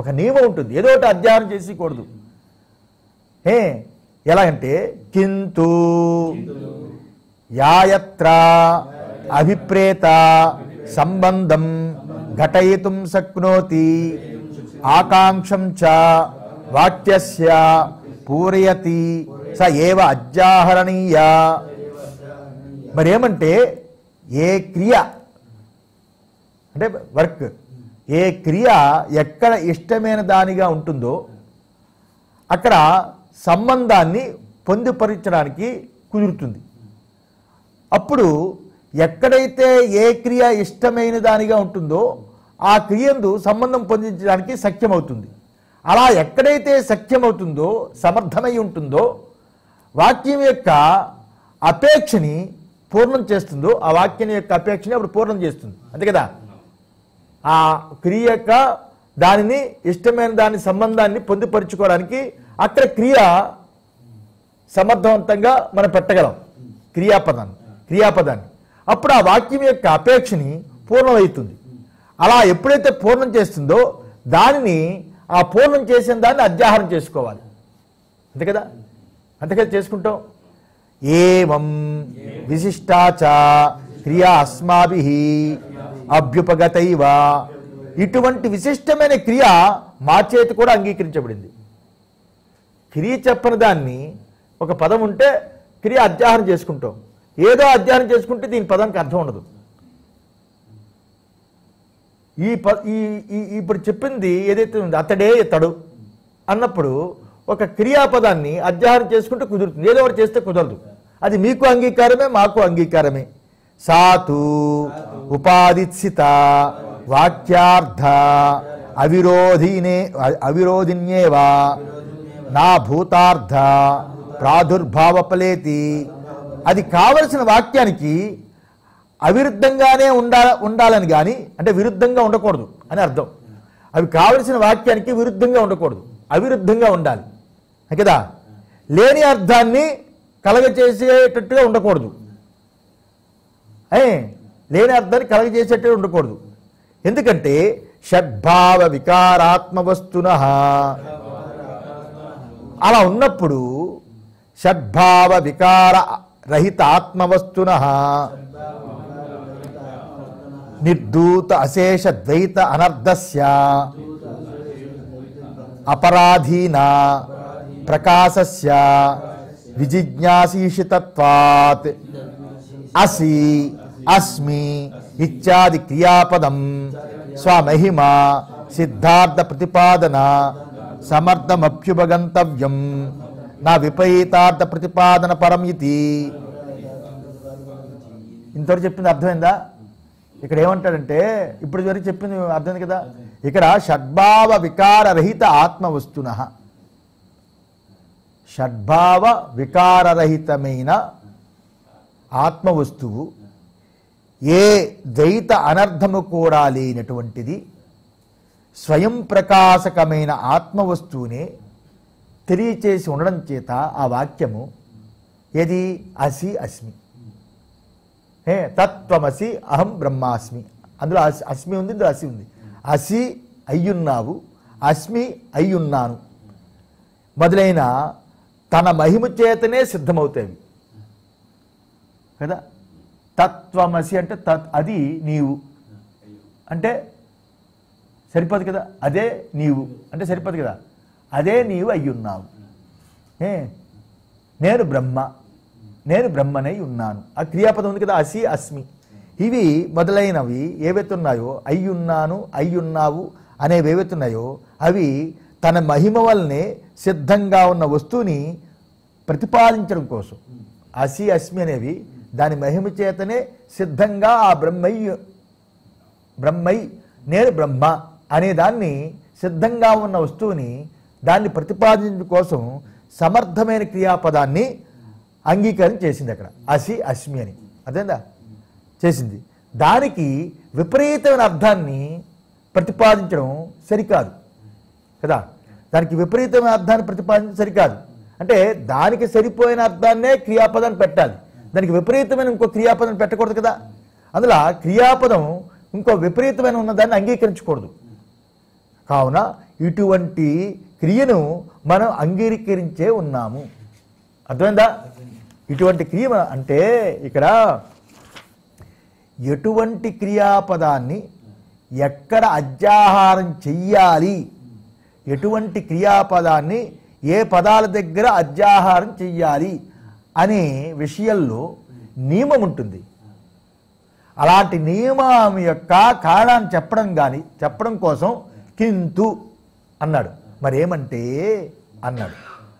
ఒక నియమం ఉంటుంది ఏదో ఒకటి అధ్యయనం చేసికూడదు ఏ ఎలా అంటే కింతు యాయత్ర అభిప్రేత సంబంధం ఘటయితుం శక్నోతి ఆకాంక్షం చ వాక్యస్య పూరయతి స ఏవ అజ్జాహరణీయ మరేమంటే ఏ క్రియ అంటే వర్క్ ఏ క్రియ ఎక్కడ ఇష్టమైన దానిగా ఉంటుందో అక్కడ సంబంధాన్ని పొందుపరచడానికి కుదురుతుంది అప్పుడు ఎక్కడైతే ఏ క్రియ ఇష్టమైన దానిగా ఉంటుందో ఆ క్రియందు సంబంధం పొందించడానికి సఖ్యమవుతుంది అలా ఎక్కడైతే సఖ్యమవుతుందో సమర్థమై ఉంటుందో వాక్యం యొక్క అపేక్షని పూర్ణం చేస్తుందో ఆ వాక్యం యొక్క అపేక్షని అప్పుడు పూర్ణం చేస్తుంది అంతే కదా ఆ క్రియ యొక్క దానిని ఇష్టమైన దాని సంబంధాన్ని పొందుపరుచుకోవడానికి అక్కడ క్రియ సమర్థవంతంగా మనం పెట్టగలం క్రియాపదాన్ని క్రియాపదాన్ని అప్పుడు ఆ వాక్యం యొక్క అపేక్షని పూర్ణమవుతుంది అలా ఎప్పుడైతే పూర్ణం చేస్తుందో దానిని ఆ పూర్ణం చేసిన దాన్ని అధ్యాహారం చేసుకోవాలి అంతే కదా అంతే కదా చేసుకుంటాం ఏవం విశిష్టాచ క్రియా అస్మాభి అభ్యుపగతైవ ఇటువంటి విశిష్టమైన క్రియ మా చేతి కూడా అంగీకరించబడింది క్రియ చెప్పని దాన్ని ఒక పదం ఉంటే క్రియ అధ్యాహనం చేసుకుంటాం ఏదో అధ్యాహనం చేసుకుంటే దీని పదానికి అర్థం ఉండదు ఈ ప ఈ ఈ- ఇప్పుడు చెప్పింది ఏదైతే ఉందో అతడే ఇతడు అన్నప్పుడు ఒక క్రియాపదాన్ని అధ్యాహనం చేసుకుంటే కుదురుతుంది ఏదో ఒకటి చేస్తే కుదరదు అది మీకు అంగీకారమే మాకు అంగీకారమే సాతు ఉపాదిత్సిత వాక్యార్థ అవిరోధినే అవిరోధిన్యేవా నా భూతార్థ ప్రాదుర్భావపలేతి అది కావలసిన వాక్యానికి అవిరుద్ధంగానే ఉండా ఉండాలని కానీ అంటే విరుద్ధంగా ఉండకూడదు అని అర్థం అవి కావలసిన వాక్యానికి విరుద్ధంగా ఉండకూడదు అవిరుద్ధంగా ఉండాలి అంతే కదా లేని అర్థాన్ని కలగచేసేటట్టుగా ఉండకూడదు ఏ లేని అర్థాన్ని కలగజేసేటట్టుగా ఉండకూడదు ఎందుకంటే షడ్భావ వికారాత్మ వస్తున అలా ఉన్నప్పుడు షడ్భావ వికార రహిత ఆత్మవస్తున నిర్దూత అశేష ద్వైత అనర్ధస్య అపరాధీన ప్రకాశస్య విజిజ్ఞాసీషితత్వాత్ అసి అస్మి ఇత్యాది క్రియాపదం స్వమహిమ సిద్ధార్థ ప్రతిపాదన సమర్థమభ్యుపగంతవ్యం నా విపరీతార్థ ప్రతిపాదన పరం ఇది ఇంతవరకు చెప్పింది అర్థమైందా ఇక్కడ ఏమంటాడంటే ఇప్పుడు వరకు చెప్పింది అర్థమైంది కదా ఇక్కడ షడ్భావ వికార రహిత ఆత్మ వస్తున షడ్భావ వికారరహితమైన ఆత్మ వస్తువు ఏ ద్వైత అనర్థము కూడా లేనటువంటిది స్వయం ప్రకాశకమైన ఆత్మ వస్తువునే తెలియచేసి ఉండడం చేత ఆ వాక్యము ఏది అసి అస్మి హే తత్వమసి అహం బ్రహ్మాస్మి అందులో అస్- అస్మి ఉంది ఇందులో అసి ఉంది అసి అయ్యున్నావు అస్మి అయ్యున్నాను మొదలైన తన మహిమ చేతనే సిద్ధమవుతాయి కదా తత్వమసి అంటే తత్ అది నీవు అంటే సరిపోదు కదా అదే నీవు అంటే సరిపోదు కదా అదే నీవు అయ్యున్నావు ఏ నేను బ్రహ్మ నేను బ్రహ్మనై ఉన్నాను ఆ క్రియాపదం ఉంది కదా అసి అస్మి ఇవి మొదలైనవి ఏవైతే ఉన్నాయో అయ్యున్నాను అయ్యున్నావు అనేవి ఏవైతే ఉన్నాయో అవి తన మహిమ వల్లనే సిద్ధంగా ఉన్న వస్తువుని ప్రతిపాదించడం కోసం అసి అస్మి అనేవి దాని మహిమ చేతనే సిద్ధంగా ఆ బ్రహ్మయ్య బ్రహ్మై నేను బ్రహ్మ అనే దాన్ని సిద్ధంగా ఉన్న వస్తువుని దాన్ని ప్రతిపాదించడం కోసం సమర్థమైన క్రియాపదాన్ని అంగీకారం చేసింది అక్కడ అసి అస్మి అని అదేందా చేసింది దానికి విపరీతమైన అర్థాన్ని ప్రతిపాదించడం సరికాదు కదా దానికి విపరీతమైన అర్థాన్ని ప్రతిపాదించడం సరికాదు అంటే దానికి సరిపోయిన అర్థాన్నే క్రియాపదాన్ని పెట్టాలి దానికి విపరీతమైన ఇంకో క్రియాపదం పెట్టకూడదు కదా అందులో క్రియాపదం ఇంకో విపరీతమైన ఉన్నదాన్ని అంగీకరించకూడదు కావున ఇటువంటి క్రియను మనం అంగీకరించే ఉన్నాము అర్థమైందా ఇటువంటి క్రియ మన- అంటే ఇక్కడ ఎటువంటి క్రియాపదాన్ని ఎక్కడ అధ్యాహారం చెయ్యాలి ఎటువంటి క్రియాపదాన్ని ఏ పదాల దగ్గర అధ్యాహారం చెయ్యాలి అనే విషయంలో నియమం ఉంటుంది అలాంటి నియమం యొక్క కారణాన్ని చెప్పడం కానీ చెప్పడం కోసం కింతు అన్నాడు మరేమంటే అన్నాడు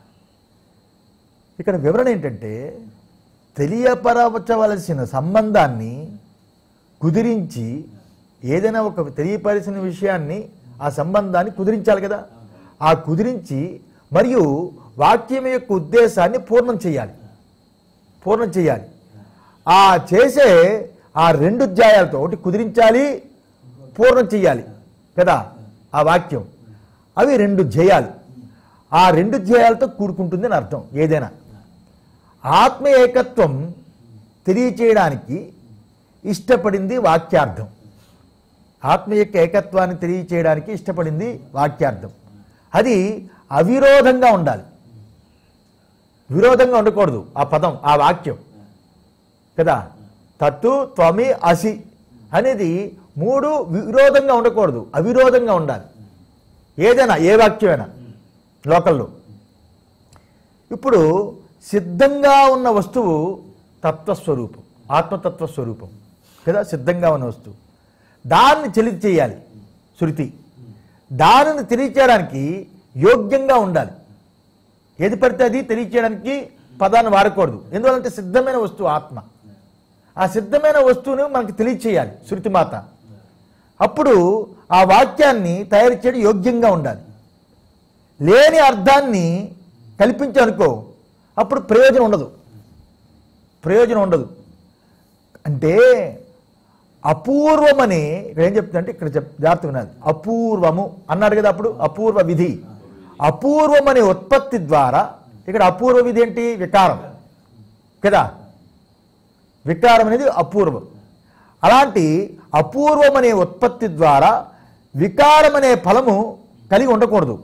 ఇక్కడ వివరణ ఏంటంటే తెలియపరచవలసిన సంబంధాన్ని కుదిరించి ఏదైనా ఒక తెలియపరిచిన విషయాన్ని ఆ సంబంధాన్ని కుదిరించాలి కదా ఆ కుదిరించి మరియు వాక్యం యొక్క ఉద్దేశాన్ని పూర్ణం చేయాలి పూర్ణం చేయాలి ఆ చేసే ఆ రెండు అధ్యాయాలతో ఒకటి కుదిరించాలి పూర్ణం చేయాలి కదా ఆ వాక్యం అవి రెండు జయాలు ఆ రెండు ధ్యేయాలతో కూడుకుంటుంది అని అర్థం ఏదైనా ఆత్మ ఏకత్వం తెలియచేయడానికి ఇష్టపడింది వాక్యార్థం ఆత్మ యొక్క ఏకత్వాన్ని తెలియచేయడానికి ఇష్టపడింది వాక్యార్థం అది అవిరోధంగా ఉండాలి విరోధంగా ఉండకూడదు ఆ పదం ఆ వాక్యం కదా తత్తు త్వమి అసి అనేది మూడు విరోధంగా ఉండకూడదు అవిరోధంగా ఉండాలి ఏదైనా ఏ వాక్యమైనా లోకల్లో ఇప్పుడు సిద్ధంగా ఉన్న వస్తువు తత్వస్వరూపం ఆత్మతత్వ స్వరూపం కదా సిద్ధంగా ఉన్న వస్తువు దాన్ని చెలితి చేయాలి శృతి దానిని తెలియచేయడానికి యోగ్యంగా ఉండాలి ఏది పడితే అది తెలియచేయడానికి పదాన్ని వాడకూడదు ఎందువల్లంటే సిద్ధమైన వస్తువు ఆత్మ ఆ సిద్ధమైన వస్తువును మనకి తెలియచేయాలి శృతిమాత అప్పుడు ఆ వాక్యాన్ని తయారు చేయడం యోగ్యంగా ఉండాలి లేని అర్థాన్ని కల్పించనుకో అప్పుడు ప్రయోజనం ఉండదు ప్రయోజనం ఉండదు అంటే అపూర్వమని ఇక్కడ ఏం చెప్తుందంటే ఇక్కడ చెప్ జాగ్రత్త వినాలి అపూర్వము అన్నాడు కదా అప్పుడు అపూర్వ విధి అపూర్వమనే ఉత్పత్తి ద్వారా ఇక్కడ అపూర్వ విధి ఏంటి వికారం కదా వికారం అనేది అపూర్వం అలాంటి అపూర్వం అనే ఉత్పత్తి ద్వారా వికారం అనే ఫలము కలిగి ఉండకూడదు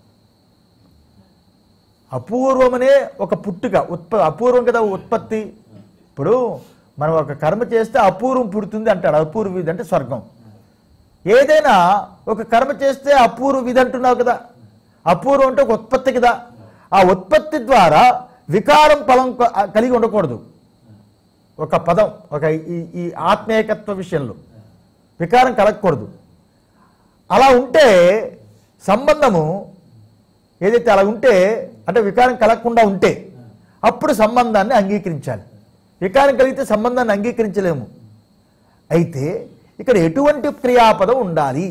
అపూర్వమనే ఒక పుట్టుక ఉత్ప అపూర్వం కదా ఉత్పత్తి ఇప్పుడు మనం ఒక కర్మ చేస్తే అపూర్వం పుడుతుంది అంటాడు అపూర్వ విధి అంటే స్వర్గం ఏదైనా ఒక కర్మ చేస్తే అపూర్వ విధి అంటున్నావు కదా అపూర్వం అంటే ఒక ఉత్పత్తి కదా ఆ ఉత్పత్తి ద్వారా వికారం ఫలం క- కలిగి ఉండకూడదు ఒక పదం ఒక ఈ ఈ ఆత్మేకత్వ విషయంలో వికారం కలగకూడదు అలా ఉంటే సంబంధము ఏదైతే అలా ఉంటే అంటే వికారం కలగకుండా ఉంటే అప్పుడు సంబంధాన్ని అంగీకరించాలి వికారం కలిగితే సంబంధాన్ని అంగీకరించలేము అయితే ఇక్కడ ఎటువంటి క్రియాపదం ఉండాలి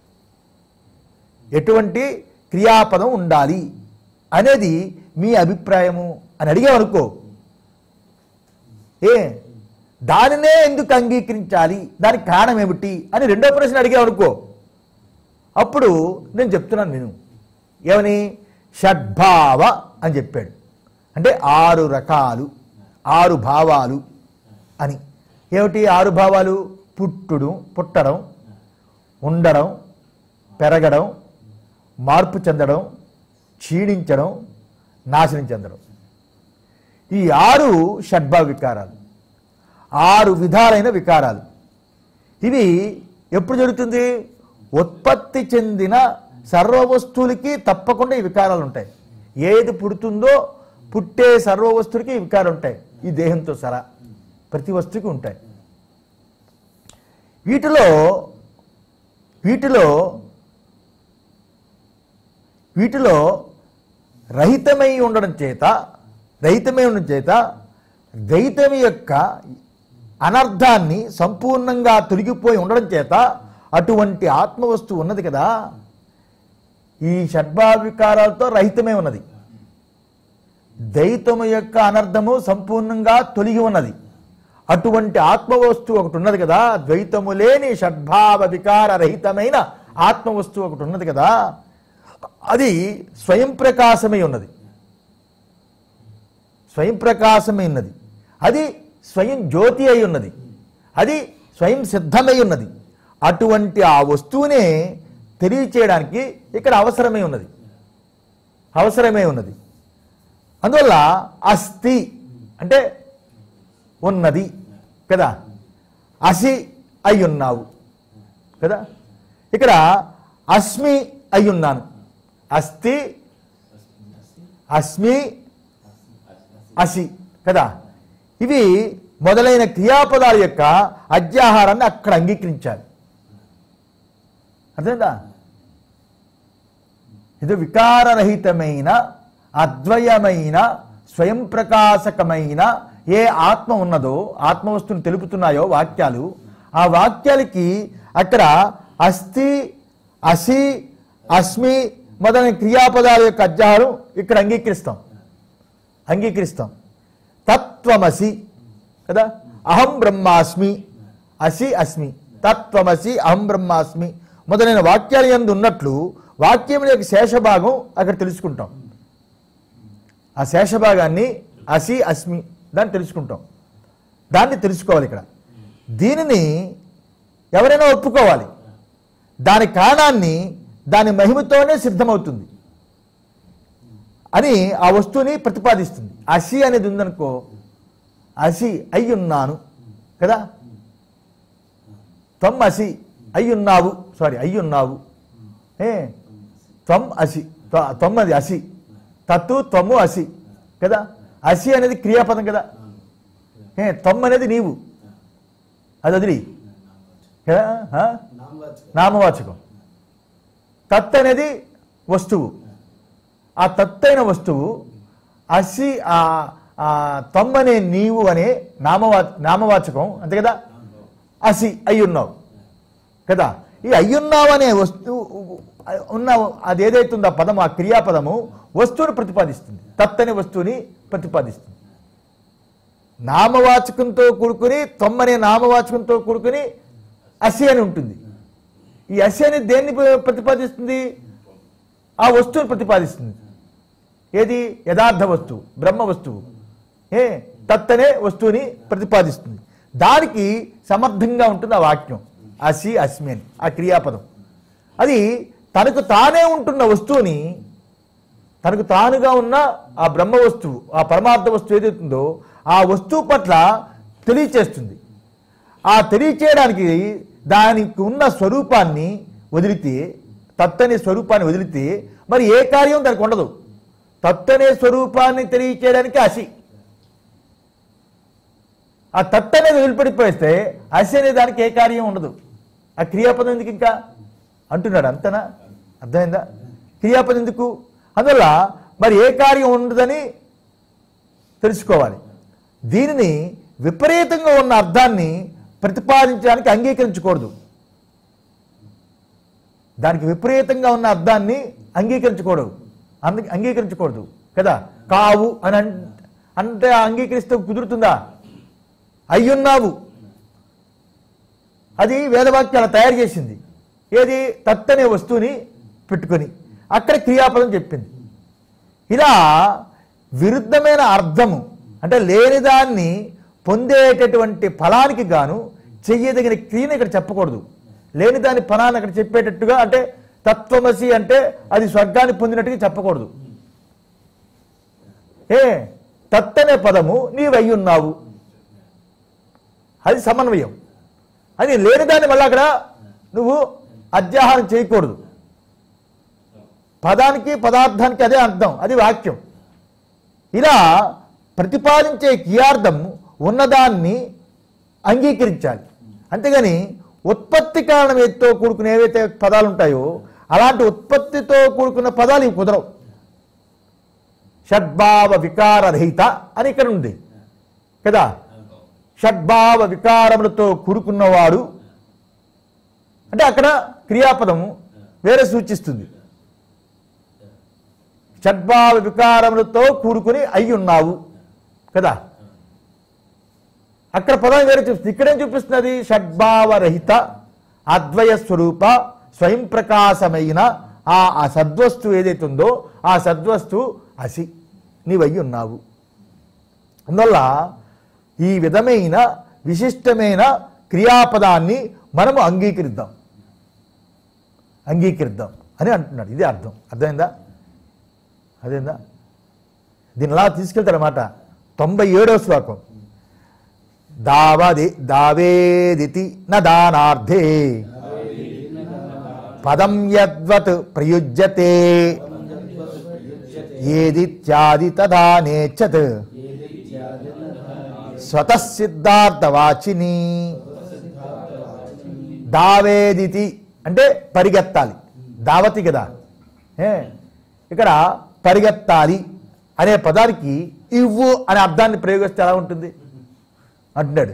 ఎటువంటి క్రియాపదం ఉండాలి అనేది మీ అభిప్రాయము అని అడిగామనుకో ఏ దానినే ఎందుకు అంగీకరించాలి దానికి కారణం ఏమిటి అని రెండో ప్రశ్న అడిగామనుకో అప్పుడు నేను చెప్తున్నాను నేను ఏమని షడ్భావ అని చెప్పాడు అంటే ఆరు రకాలు ఆరు భావాలు అని ఏమిటి ఆరు భావాలు పుట్టుడు పుట్టడం ఉండడం పెరగడం మార్పు చెందడం క్షీణించడం నాశనం చెందడం ఈ ఆరు షడ్భావ వికారాలు ఆరు విధాలైన వికారాలు ఇవి ఎప్పుడు జరుగుతుంది ఉత్పత్తి చెందిన సర్వ వస్తువులకి తప్పకుండా ఈ వికారాలు ఉంటాయి ఏది పుడుతుందో పుట్టే సర్వ వస్తువులకి ఈ వికారాలు ఉంటాయి ఈ దేహంతో సరా ప్రతి వస్తువుకి ఉంటాయి వీటిలో వీటిలో వీటిలో రహితమై ఉండడం చేత రహితమై ఉండడం చేత ద్వైతం యొక్క అనర్థాన్ని సంపూర్ణంగా తొలగిపోయి ఉండడం చేత అటువంటి ఆత్మవస్తువు ఉన్నది కదా ఈ షడ్భావికారాలతో రహితమే ఉన్నది ద్వైతము యొక్క అనర్థము సంపూర్ణంగా తొలగి ఉన్నది అటువంటి ఆత్మవస్తువు ఒకటి ఉన్నది కదా ద్వైతము లేని షడ్భావ వికార రహితమైన ఆత్మవస్తువు ఒకటి ఉన్నది కదా అది స్వయం ప్రకాశమై ఉన్నది స్వయం ప్రకాశమై ఉన్నది అది స్వయం జ్యోతి అయి ఉన్నది అది స్వయం సిద్ధమై ఉన్నది అటువంటి ఆ వస్తువునే తెలియచేయడానికి ఇక్కడ అవసరమే ఉన్నది అవసరమే ఉన్నది అందువల్ల అస్థి అంటే ఉన్నది కదా అసి అయ్యున్నావు కదా ఇక్కడ అస్మి అయ్యున్నాను అస్థి అస్మి అసి కదా ఇవి మొదలైన క్రియాపదాల యొక్క అధ్యాహారాన్ని అక్కడ అంగీకరించాలి అర్థమైందా ఇది వికారరహితమైన అద్వయమైన స్వయం ప్రకాశకమైన ఏ ఆత్మ ఉన్నదో ఆత్మవస్తుని తెలుపుతున్నాయో వాక్యాలు ఆ వాక్యాలకి అక్కడ అస్థి అసి అస్మి మొదలైన క్రియాపదాల యొక్క అధ్యాహారం ఇక్కడ అంగీకరిస్తాం అంగీకరిస్తాం తత్వమసి కదా అహం బ్రహ్మాస్మి అసి అస్మి తత్వమసి అహం బ్రహ్మాస్మి మొదలైన వాక్యాల యందు ఉన్నట్లు వాక్యం యొక్క శేషభాగం అక్కడ తెలుసుకుంటాం ఆ శేషభాగాన్ని అసి అస్మి దాన్ని తెలుసుకుంటాం దాన్ని తెలుసుకోవాలి ఇక్కడ దీనిని ఎవరైనా ఒప్పుకోవాలి దాని కారణాన్ని దాని మహిమతోనే సిద్ధమవుతుంది అని ఆ వస్తువుని ప్రతిపాదిస్తుంది అసి అనేది ఉందనుకో అసి అయ్యున్నాను కదా త్వం అసి అయ్యున్నావు సారీ అయ్యున్నావు ఏ త్వం అసి త్వ- త్వం అది అసి తత్తు త్వము అసి కదా అసి అనేది క్రియాపదం కదా ఏ త్వం అనేది నీవు అది వదిలి కదా ఆ? నామవాచకం తత్ అనేది వస్తువు ఆ తత్తైన వస్తువు అసి ఆ ఆ తమ్ అనే నీవు అనే నామవా నామవాచకం అంతే కదా అసి అయ్యున్నావు కదా ఈ అయ్యున్నావు అనే వస్తువు ఉన్న అది ఏదైతుందో ఆ పదము ఆ క్రియాపదము వస్తువుని ప్రతిపాదిస్తుంది తత్ అనే వస్తువుని ప్రతిపాదిస్తుంది నామవాచకంతో కూడుకుని తొమ్మనే నామవాచకంతో కూడుకుని అసి అని ఉంటుంది ఈ అసి అనేది దేన్ని ప్ర- ప్రతిపాదిస్తుంది ఆ వస్తువుని ప్రతిపాదిస్తుంది ఏది యథార్థ వస్తువు బ్రహ్మ వస్తువు ఏ తత్ అనే వస్తువుని ప్రతిపాదిస్తుంది దానికి సమర్థంగా ఉంటుంది ఆ వాక్యం అసి అస్మి అని ఆ క్రియాపదం అది తనకు తానే ఉంటున్న వస్తువుని తనకు తానుగా ఉన్న ఆ బ్రహ్మ వస్తువు ఆ పరమార్థ వస్తువు ఏదైతుందో ఆ వస్తువు పట్ల తెలియచేస్తుంది ఆ తెలియచేయడానికి దానికి ఉన్న స్వరూపాన్ని వదిలితే తత్తనే స్వరూపాన్ని వదిలితే మరి ఏ కార్యం దానికి ఉండదు తత్తనే స్వరూపాన్ని తెలియచేయడానికి అసి ఆ తత్ అనేది వదిలిపడిపోయిస్తే అసి అనే దానికి ఏ కార్యం ఉండదు ఆ క్రియాపదం ఎందుకు ఇంకా అంటున్నాడు అంతనా అర్థమైందా క్రియాపదం ఎందుకు అందువల్ల మరి ఏ కార్యం ఉండదని తెలుసుకోవాలి దీనిని విపరీతంగా ఉన్న అర్థాన్ని ప్రతిపాదించడానికి అంగీకరించకూడదు దానికి విపరీతంగా ఉన్న అర్థాన్ని అంగీకరించకూడదు అంద అంగీకరించకూడదు కదా కావు అని అన్- అంటే అంగీకరిస్తే కుదురుతుందా అయ్యున్నావు అది వేదవాక్యాలు తయారు చేసింది ఏది తత్ అనే వస్తువుని పెట్టుకొని అక్కడ క్రియాపదం చెప్పింది ఇలా విరుద్ధమైన అర్థము అంటే లేనిదాన్ని పొందేటటువంటి ఫలానికి గాను చెయ్యదగిన క్రియను ఇక్కడ చెప్పకూడదు లేని దాని ఫలాన్ని అక్కడ చెప్పేటట్టుగా అంటే తత్వమసి అంటే అది స్వర్గాన్ని పొందినట్టుగా చెప్పకూడదు ఏ తత్ అనే పదము నీవై ఉన్నావు అది సమన్వయం అది లేని దాన్ని మళ్ళీ అక్కడ నువ్వు అధ్యాహారం చేయకూడదు పదానికి పదార్థానికి అదే అర్థం అది వాక్యం ఇలా ప్రతిపాదించే క్రియార్థం ఉన్నదాన్ని అంగీకరించాలి అంతేగాని ఉత్పత్తి కారణం ఏతో కూడుకున్న ఏవైతే పదాలు ఉంటాయో అలాంటి ఉత్పత్తితో కూడుకున్న పదాలు ఇవి కుదరవు షడ్భావ వికార రహిత అని ఇక్కడ ఉంది కదా షడ్భావ వికారములతో కూడుకున్నవాడు అంటే అక్కడ క్రియాపదము వేరే సూచిస్తుంది షడ్భావ వికారములతో కూడుకుని అయి ఉన్నావు కదా అక్కడ పదం వేరే చూపిస్తుంది ఇక్కడేం చూపిస్తున్నది షడ్భావరహిత అద్వయ స్వరూప స్వయం ప్రకాశమైన ఆ ఆ సద్వస్తు ఏదైతే ఉందో ఆ సద్వస్తు అసి నీవయ్యి ఉన్నావు అందువల్ల ఈ విధమైన విశిష్టమైన క్రియాపదాన్ని మనము అంగీకరిద్దాం అంగీకరిద్దాం అని అంటున్నాడు ఇది అర్థం అర్థమైందా అదేందా దీని అలా తీసుకెళ్తాడనమాట తొంభై ఏడవ శ్లోకం దావది దావేదితి నదానార్థే పదం యద్వత్ ప్రయుజ్యతే ఏదిత్యాది తదా నేచ్చత్ స్వతః సిద్ధార్థవాచిని దావేదితి అంటే పరిగెత్తాలి దావతి కదా ఏ ఇక్కడ పరిగెత్తాలి అనే పదానికి ఇవ్వు అనే అర్థాన్ని ప్రయోగిస్తే ఎలా ఉంటుంది అంటున్నాడు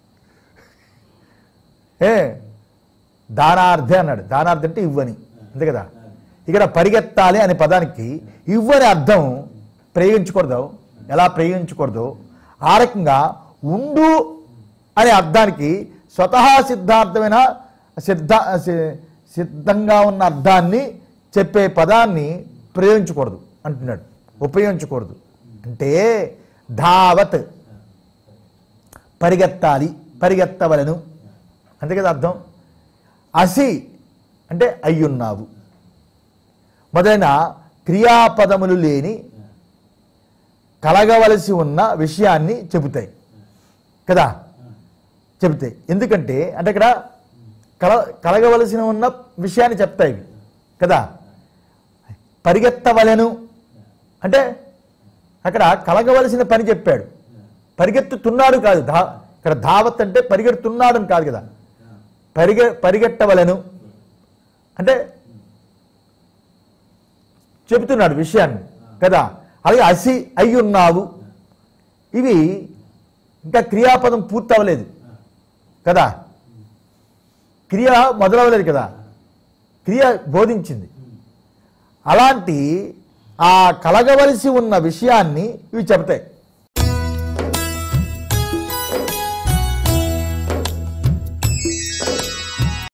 ఏ దానార్థే అన్నాడు దానార్థం అంటే ఇవ్వని అంతే కదా ఇక్కడ పరిగెత్తాలి అనే పదానికి ఇవ్వని అర్థం ప్రయోగించకూడదు ఎలా ప్రయోగించకూడదు ఆ రకంగా ఉండు అనే అర్థానికి స్వతహా సిద్ధార్థమైన సిద్ధ సి- సిద్ధంగా ఉన్న అర్థాన్ని చెప్పే పదాన్ని ప్రయోగించకూడదు అంటున్నాడు ఉపయోగించకూడదు అంటే ధావత్ పరిగెత్తాలి పరిగెత్తవలను అంతే కదా అర్థం అసి అంటే అయ్యున్నావు మొదలైన క్రియాపదములు లేని కలగవలసి ఉన్న విషయాన్ని చెబుతాయి కదా చెబుతాయి ఎందుకంటే అంటే ఇక్కడ కల కలగవలసిన ఉన్న విషయాన్ని చెప్తాయి ఇవి. కదా పరిగెత్తవలెను అంటే అక్కడ కలగవలసిన పని చెప్పాడు పరిగెత్తుతున్నాడు కాదు ధా ఇక్కడ ధావత్ అంటే పరిగెడుతున్నాడు అని కాదు కదా పరిగె పరిగెట్టవలెను అంటే చెబుతున్నాడు విషయాన్ని కదా అలాగే అసి అయి ఉన్నావు ఇవి ఇంకా క్రియాపదం పూర్తి అవ్వలేదు కదా క్రియ మొదలవ్వలేదు కదా క్రియ బోధించింది అలాంటి ఆ కలగవలసి ఉన్న విషయాన్ని ఇవి చెబుతాయి